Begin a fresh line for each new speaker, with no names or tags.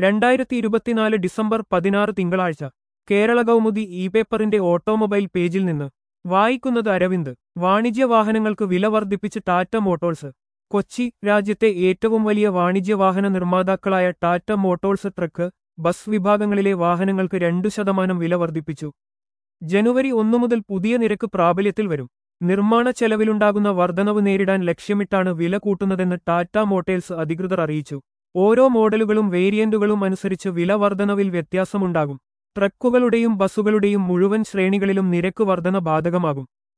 രണ്ടായിരത്തി ഇരുപത്തിനാല് ഡിസംബർ പതിനാറ് തിങ്കളാഴ്ച കേരള കൗമുദി ഇ പേപ്പറിന്റെ ഓട്ടോമൊബൈൽ പേജിൽ നിന്ന് വായിക്കുന്നത് അരവിന്ദ് വാണിജ്യ വാഹനങ്ങൾക്ക് വില വർദ്ധിപ്പിച്ച് ടാറ്റ മോട്ടോഴ്സ് കൊച്ചി രാജ്യത്തെ ഏറ്റവും വലിയ വാണിജ്യ വാഹന നിർമ്മാതാക്കളായ ടാറ്റ മോട്ടോഴ്സ് ട്രക്ക് ബസ് വിഭാഗങ്ങളിലെ വാഹനങ്ങൾക്ക് രണ്ടു ശതമാനം വില വർദ്ധിപ്പിച്ചു ജനുവരി ഒന്നു മുതൽ പുതിയ നിരക്ക് പ്രാബല്യത്തിൽ വരും നിർമ്മാണ ചെലവിലുണ്ടാകുന്ന വർധനവ് നേരിടാൻ ലക്ഷ്യമിട്ടാണ് വില കൂട്ടുന്നതെന്ന് ടാറ്റ മോട്ടേഴ്സ് അധികൃതർ അറിയിച്ചു ഓരോ മോഡലുകളും വേരിയന്റുകളും അനുസരിച്ച് വില വർധനവിൽ വ്യത്യാസമുണ്ടാകും ട്രക്കുകളുടെയും ബസ്സുകളുടെയും മുഴുവൻ ശ്രേണികളിലും നിരക്ക് വർധന ബാധകമാകും